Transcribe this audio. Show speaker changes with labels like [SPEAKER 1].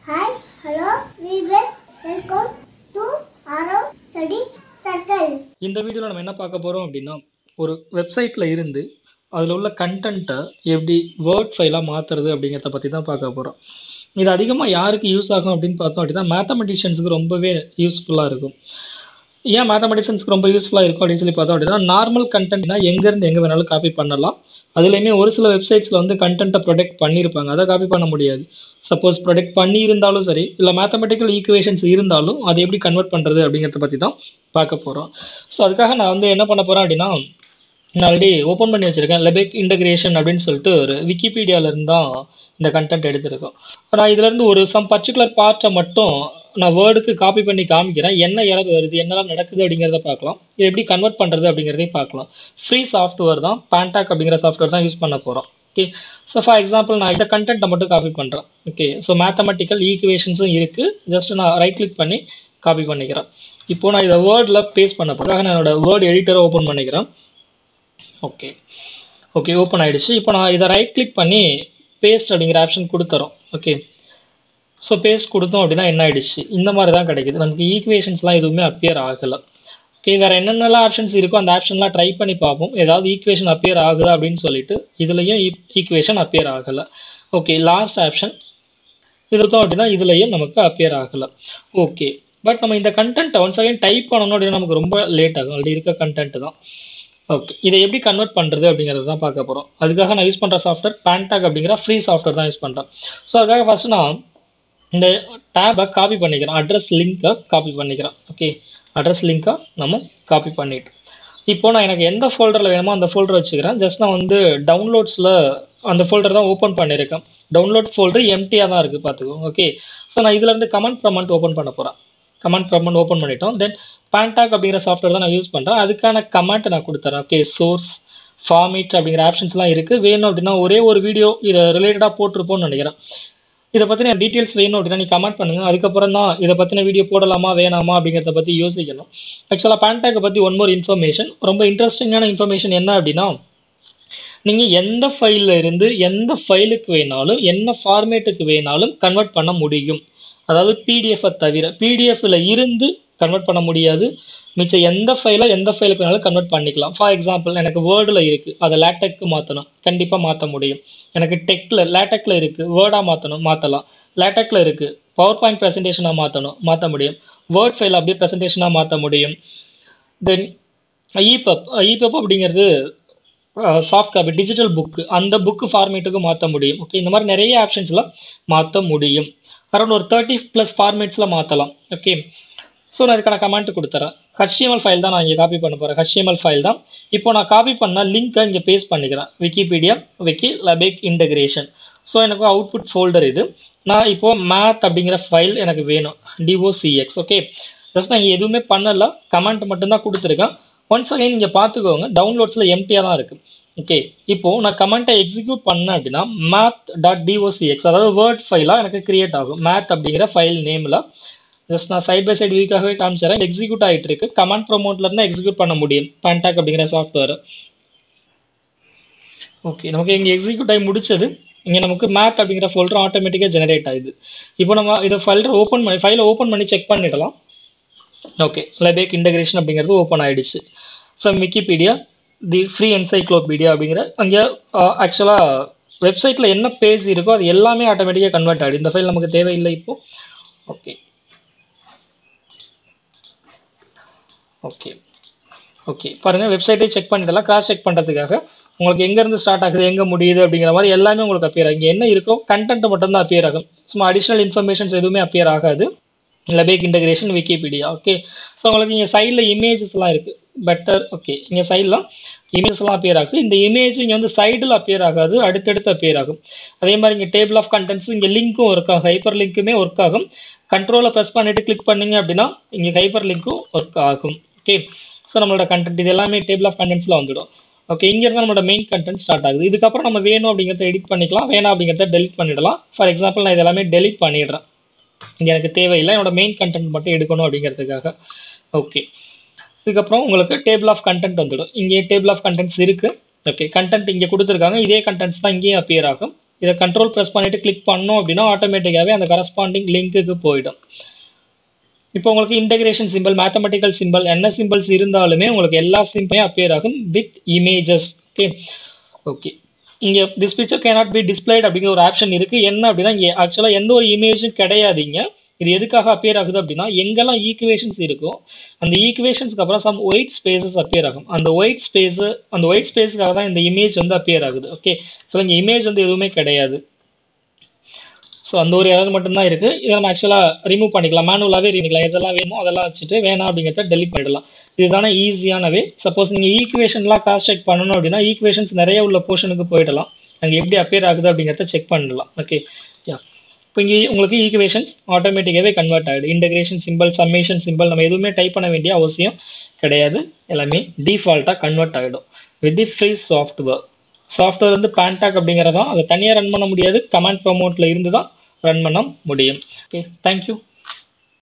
[SPEAKER 1] Hi, hello, we will welcome to our study circle.
[SPEAKER 2] இந்த வீடியோவில் நம்ம என்ன பார்க்க போகிறோம் அப்படின்னா ஒரு வெப்சைட்டில் இருந்து அதில் உள்ள கண்டென்ட்டை எப்படி வேர்ட் ஃபைலாக மாற்றுறது அப்படிங்கிறத பற்றி தான் பார்க்க போகிறோம் இது அதிகமாக யாருக்கு யூஸ் ஆகும் அப்படின்னு பார்த்தோம் அப்படின்னா மேத்தமெட்டிஷியன்ஸுக்கு ரொம்பவே யூஸ்ஃபுல்லாக இருக்கும் ஏன் மேத்தமெட்டிஷியன்ஸ்க்கு ரொம்ப யூஸ்ஃபுல்லாக இருக்கும் அப்படின்னு சொல்லி பார்த்தோம் அப்படின்னா நார்மல் கண்டென்ட்னா எங்கேருந்து எங்கே வேணாலும் காப்பி பண்ணலாம் அதுலேயுமே ஒரு சில வெப்சைட்ஸில் வந்து கண்டென்ட்டை ப்ரொடெக்ட் பண்ணியிருப்பாங்க அதை காப்பி பண்ண முடியாது சப்போஸ் ப்ரொடெக்ட் பண்ணியிருந்தாலும் சரி இல்லை மேத்தமெட்டிக்கல் ஈக்குவேஷன்ஸ் இருந்தாலும் அதை எப்படி கன்வெர்ட் பண்ணுறது அப்படிங்கிறத பற்றி தான் பார்க்க போகிறோம் ஸோ அதுக்காக நான் வந்து என்ன பண்ண போகிறேன் அப்படின்னா நான் ஆல்ரெடி ஓப்பன் பண்ணி வச்சுருக்கேன் லெபெக் இன்டகிரேஷன் அப்படின்னு சொல்லிட்டு ஒரு விக்கிபீடியாவிலேருந்து தான் இந்த கண்டென்ட் எடுத்திருக்கோம் நான் இதுலேருந்து ஒரு சம் பர்டிகுலர் பார்ட்டை மட்டும் நான் வேர்டுக்கு காப்பி பண்ணி காமிக்கிறேன் என்ன எரர் வருது என்னெல்லாம் நடக்குது அப்படிங்கிறத பார்க்கலாம் இது எப்படி கன்வெர்ட் பண்ணுறது அப்படிங்கிறதையும் பார்க்கலாம் ஃப்ரீ சாஃப்ட்வேர் தான் பேண்டாக் அப்படிங்கிற சாஃப்ட்வேர் தான் யூஸ் பண்ண போகிறோம் ஓகே ஸோ ஃபார் எக்ஸாம்பிள் நான் இந்த கண்டென்ட்டை மட்டும் காப்பி பண்ணுறேன் ஓகே ஸோ மேத்தமெட்டிக்கல் ஈக்குவேஷன்ஸும் இருக்குது ஜஸ்ட் நான் ரைட் கிளிக் பண்ணி காப்பி பண்ணிக்கிறேன் இப்போ நான் இதை வேர்டில் பேஸ்ட் பண்ண போகிறேன் நான் என்னோட வேர்ட் எடிட்டரை ஓப்பன் பண்ணிக்கிறேன் ஓகே ஓகே ஓப்பன் ஆயிடுச்சு இப்போ நான் இதை ரைட் கிளிக் பண்ணி பேஸ்ட் அப்படிங்கிற ஆப்ஷன் கொடுத்துறோம் ஓகே ஸோ பேஸ்ட் கொடுத்தோம் அப்படின்னா என்ன ஆயிடுச்சு இந்த மாதிரி தான் கிடைக்குது நமக்கு ஈக்குவேஷன்ஸ்லாம் எதுவுமே அப்பியர் ஆகலை ஓகே வேறு என்னென்னலாம் ஆப்ஷன்ஸ் இருக்கோ அந்த ஆப்ஷன்லாம் ட்ரை பண்ணி பார்ப்போம் ஏதாவது ஈக்குவேஷன் அப்பியர் ஆகுதா அப்படின்னு சொல்லிட்டு இதுலேயும் ஈக்குவேஷன் அப்பியர் ஆகலை ஓகே லாஸ்ட் ஆப்ஷன் இது கொடுத்தோம் அப்படின்னா இதுலேயும் நமக்கு அப்பியர் ஆகலை ஓகே பட் நம்ம இந்த கண்டென்ட்டை ஒன்ஸ் அகைன் டைப் பண்ணணும் அப்படின்னா நமக்கு ரொம்ப லேட் ஆகும் ஆல்ரெடி இருக்க கண்டென்ட் தான் ஓகே இதை எப்படி கன்வெர்ட் பண்ணுறது அப்படிங்கிறது தான் பார்க்க போகிறோம் அதுக்காக நான் யூஸ் பண்ணுற சாஃப்ட்வேர் பேண்டாக் அப்படிங்கிற ஃப்ரீ சாஃப்ட்வேர் தான் யூஸ் பண்ணுறேன் ஸோ அதுக்காக ஃபஸ்ட் நான் இந்த டேபை காப்பி பண்ணிக்கிறேன் அட்ரஸ் லிங்க்கை காப்பி பண்ணிக்கிறேன் ஓகே அட்ரஸ் லிங்க்கை நம்ம காப்பி பண்ணிட்டு இப்போ நான் எனக்கு எந்த ஃபோல்டரில் வேணுமோ அந்த ஃபோல்டர் வச்சுக்கிறேன் ஜஸ்ட் நான் வந்து டவுன்லோட்ஸில் அந்த ஃபோல்டர் தான் ஓப்பன் பண்ணியிருக்கேன் டவுன்லோட் ஃபோல்டர் எம்டியாக தான் இருக்குது பார்த்துக்கோங்க ஓகே ஸோ நான் இதுலேருந்து கமெண்ட் ப்ரமண்ட் ஓப்பன் பண்ண போகிறேன் கமெண்ட் ப்ரமண்ட் ஓப்பன் பண்ணிட்டோம் தென் பேண்டாக் அப்படிங்கிற சாஃப்ட்வேர் தான் நான் யூஸ் பண்ணுறேன் அதுக்கான கமெண்ட் நான் கொடுத்துறேன் ஓகே சோர்ஸ் ஃபார்மேட் அப்படிங்கிற ஆப்ஷன்ஸ்லாம் இருக்குது வேணும் அப்படின்னா ஒரே ஒரு வீடியோ இதை ரிலேட்டடாக போட்டிருப்போம்னு நினைக்கிறேன் இதை பற்றின டீட்டெயில்ஸ் வேணும் அப்படின்னா நீ கமெண்ட் பண்ணுங்கள் அதுக்கப்புறம் தான் இதை பற்றின வீடியோ போடலாமா வேணாமா அப்படிங்கிறத பற்றி யோசிக்கணும் ஆக்சுவலாக பேண்டாக்கை பற்றி ஒன் மோர் இன்ஃபர்மேஷன் ரொம்ப இன்ட்ரெஸ்டிங்கான இன்ஃபர்மேஷன் என்ன அப்படின்னா நீங்கள் எந்த ஃபைலில் இருந்து எந்த ஃபைலுக்கு வேணாலும் என்ன ஃபார்மேட்டுக்கு வேணாலும் கன்வெர்ட் பண்ண முடியும் அதாவது பிடிஎஃப்பை தவிர பிடிஎஃப்ல இருந்து கன்வெர்ட் பண்ண முடியாது மிச்சம் எந்த ஃபைலை எந்த ஃபைலுக்கு வேணாலும் கன்வெர்ட் பண்ணிக்கலாம் ஃபார் எக்ஸாம்பிள் எனக்கு வேர்டில் இருக்குது அதை லேட்டெக்கு மாற்றணும் கண்டிப்பாக மாற்ற முடியும் எனக்கு டெக்கில் லேட்டெக்கில் இருக்குது வேர்டாக மாற்றணும் மாற்றலாம் லேட்டெக்கில் இருக்குது பவர் பாயிண்ட் ப்ரெசன்டேஷனாக மாற்றணும் மாற்ற முடியும் வேர்ட் ஃபைல் அப்படியே ப்ரெசன்டேஷனாக மாற்ற முடியும் தென் இபப் இபப் அப்படிங்கிறது சாஃப்ட் காப்பி டிஜிட்டல் புக்கு அந்த புக்கு ஃபார்மேட்டுக்கு மாற்ற முடியும் ஓகே இந்த மாதிரி நிறைய ஆப்ஷன்ஸில் மாற்ற முடியும் அரௌண்ட் ஒரு தேர்ட்டி ப்ளஸ் ஃபார்மேட்ஸில் மாற்றலாம் ஓகே ஸோ நான் இதுக்கான கமெண்ட் கொடுத்துறேன் ஹச்டிஎம்எல் ஃபைல் தான் நான் இங்கே காப்பி பண்ண போகிறேன் ஹச்டிஎம்எல் ஃபைல் தான் இப்போ நான் காப்பி பண்ண லிங்க்கை இங்கே பேஸ்ட் பண்ணிக்கிறேன் Wikipedia wiki Lebesgue integration so எனக்கு அவுட்புட் ஃபோல்டர் இது நான் இப்போது மேத் அப்படிங்கிற ஃபைல் எனக்கு வேணும் டிஓசிஎக்ஸ் ஓகே ஜஸ்ட் நான் இங்கே எதுவுமே பண்ணல கமெண்ட் மட்டும்தான் கொடுத்துருக்கேன் ஒன்ஸ் அகைன் இங்கே பார்த்துக்கோங்க டவுன்லோட்ஸில் எம்டியாக தான் இருக்குது ஓகே இப்போது நான் கமெண்ட்டை எக்ஸிக்யூட் பண்ணேன் அப்படின்னா மேத் டாட் டிஓசிஎக்ஸ் அதாவது வேர்ட் ஃபைலாக எனக்கு கிரியேட் ஆகும் மேத் அப்படிங்கிற ஃபைல் நேமில் ஜஸ்ட் நான் சைட் பை சைடு வீக்காகவே காமிச்சிடறேன் எக்ஸிக்யூட் ஆகிட்டு இருக்கு கமெண்ட் ப்ரொமோட்ல இருந்து எக்ஸிக்யூட் பண்ண முடியும் பேண்டாக் அப்படிங்கிற சாஃப்ட்வேர் ஓகே நமக்கு இங்கே எக்ஸிக்யூட் ஆகி முடிச்சது இங்கே நமக்கு மேத் அப்படிங்கிற ஃபோல்டர் ஆட்டோமேட்டிக்காக ஜெனரேட் ஆகுது இப்போ நம்ம இதை ஃபைல்டர் ஓப்பன் பண்ணி ஃபைலை ஓப்பன் பண்ணி செக் பண்ணிடலாம் ஓகே லெபேக் இன்டகிரேஷன் அப்படிங்கிறது ஓப்பன் ஆகிடுச்சு from Wikipedia the free encyclopedia அப்படிங்கிற அங்கே ஆக்சுவலாக வெப்சைட்டில் என்ன பேஜ் இருக்கோ அது எல்லாமே ஆட்டோமேட்டிக்காக கன்வெர்ட் ஆகிடும் இந்த ஃபைல் நமக்கு தேவையில்லை இப்போ ஓகே ஓகே ஓகே பாருங்கள் வெப்சைட்டே செக் பண்ணிடலாம் கிராஸ் செக் பண்ணுறதுக்காக உங்களுக்கு எங்கேருந்து ஸ்டார்ட் ஆகுது எங்கே முடியுது அப்படிங்கிற மாதிரி எல்லாமே உங்களுக்கு அப்பியர் ஆகும் இங்கே என்ன இருக்கோ கண்டென்ட் மட்டும்தான் அப்பியர் ஆகும் சும்மா அடிஷ்னல் இன்ஃபர்மேஷன்ஸ் எதுவுமே அப்பியர் ஆகாது Lebesgue integration Wikipedia okay so உங்களுக்கு இங்கே சைடில் இமேஜஸ்லாம் இருக்குது பெட்டர் ஓகே இங்கே சைட்லாம் இமேஜஸ்லாம் அப்பியர் ஆகுது இந்த இமேஜ் இங்கே வந்து சைடில் அப்பியர் ஆகாது அடுத்தடுத்து அப்பியர் ஆகும் அதே மாதிரி இங்கே டேபிள் ஆஃப் கண்டென்ட்ஸ் இங்கே லிங்க்கும் ஒர்க் ஆகும் ஹைப்பர் லிங்க்குமே ஒர்க் ஆகும் கண்ட்ரோலை ப்ரெஸ் பண்ணிட்டு கிளிக் பண்ணீங்க அப்படின்னா இங்கே ஹைப்பர் லிங்க்கும் ஒர்க் ஆகும் ஓகே ஸோ நம்மளோட கண்டென்ட் இது எல்லாமே டேபிள் ஆஃப் கண்டென்ட்ஸில் வந்துடும் ஓகே இங்கேருந்து நம்மளோட மெயின் கண்டென்ட் ஸ்டார்ட் ஆகுது இதுக்கப்புறம் நம்ம வேணும் அப்படிங்கிறத எடிட் பண்ணிக்கலாம் வேணாம் அப்படிங்கிறத டெலிட் பண்ணிடலாம் ஃபார் எக்ஸாம்பிள் நான் இதெல்லாமே டெலிட் பண்ணிடுறேன் இங்கே எனக்கு தேவையில்லை என்னோட மெயின் கண்டென்ட் மட்டும் எடுக்கணும் அப்படிங்கிறதுக்காக ஓகே இதுக்கப்புறம் உங்களுக்கு டேபிள் ஆஃப் கண்டென்ட் வந்துடும் இங்கே டேபிள் ஆஃப் கண்டென்ட்ஸ் இருக்குது ஓகே கண்டென்ட் இங்கே கொடுத்துருக்காங்க இதே கண்டென்ட்ஸ் தான் இங்கேயும் அப்பியர் ஆகும் இதை கண்ட்ரோல் ப்ரெஸ் பண்ணிட்டு கிளிக் பண்ணோம் அப்படின்னா ஆட்டோமேட்டிக்காகவே அந்த கரஸ்பாண்டிங் லிங்க்குக்கு போயிடும் இப்போ உங்களுக்கு இன்டகிரேஷன் சிம்பிள் மேத்தமெட்டிக்கல் சிம்பிள் என்ன சிம்பிள்ஸ் இருந்தாலுமே உங்களுக்கு எல்லா சிம்பிளையும் அப்பியர் ஆகும் வித் இமேஜஸ் ஓகே ஓகே இங்கே this picture cannot be displayed அப்படிங்கிற ஒரு ஆப்ஷன் இருக்குது என்ன அப்படின்னா இங்கே ஆக்சுவலாக எந்த ஒரு இமேஜும் கிடையாதுங்க இது எதுக்காக அப்பியர் ஆகுது அப்படின்னா எங்கெல்லாம் ஈக்குவேஷன்ஸ் இருக்கோ அந்த ஈக்குவேஷன்ஸ்க்கு அப்புறம் சம் ஒயிட் ஸ்பேசஸ் அப்பியர் ஆகும் அந்த ஒயிட் ஸ்பேஸ் அந்த ஒயிட் ஸ்பேஸுக்காக தான் இந்த இமேஜ் வந்து அப்பியர் ஆகுது ஓகே ஸோ இங்கே இமேஜ் வந்து எதுவுமே கிடையாது ஸோ அந்த ஒரு எரர் மட்டும்தான் இருக்குது இதை நம்ம ஆக்சுவலாக ரிமூவ் பண்ணிக்கலாம் மேனுவலாகவே பண்ணிக்கலாம் எதெல்லாம் வேணுமோ அதெல்லாம் வச்சுட்டு வேணாம் அப்படிங்கிறத டெலிட் பண்ணிடலாம் இதுதானே ஈஸியான வே சப்போஸ் நீங்கள் ஈக்குவேஷன்லாம் காஸ்ட் செக் பண்ணணும் அப்படின்னா ஈக்குவேஷன்ஸ் நிறைய உள்ள போர்ஷனுக்கு போயிடலாம் அங்கே எப்படி அப்பியர் ஆகுது அப்படிங்கிறத செக் பண்ணிடலாம் ஓகே யா இப்போ இங்கே உங்களுக்கு ஈக்குவேஷன்ஸ் ஆட்டோமேட்டிக்காகவே கன்வெர்ட் ஆகிடும் இன்டகிரேஷன் சிம்பிள் சம்மேஷன் சிம்பிள் நம்ம எதுவுமே டைப் பண்ண வேண்டிய அவசியம் கிடையாது எல்லாமே டிஃபால்ட்டாக கன்வெர்ட் ஆகிடும் with the free software software வந்து பேன்டாக் அப்படிங்கிறதான் அதை தனியாக ரன் பண்ண முடியாது கமாண்ட் ப்ரமோட்டில் இருந்து தான் ரன் பண்ண முடியும் ஓகே தேங்க்யூ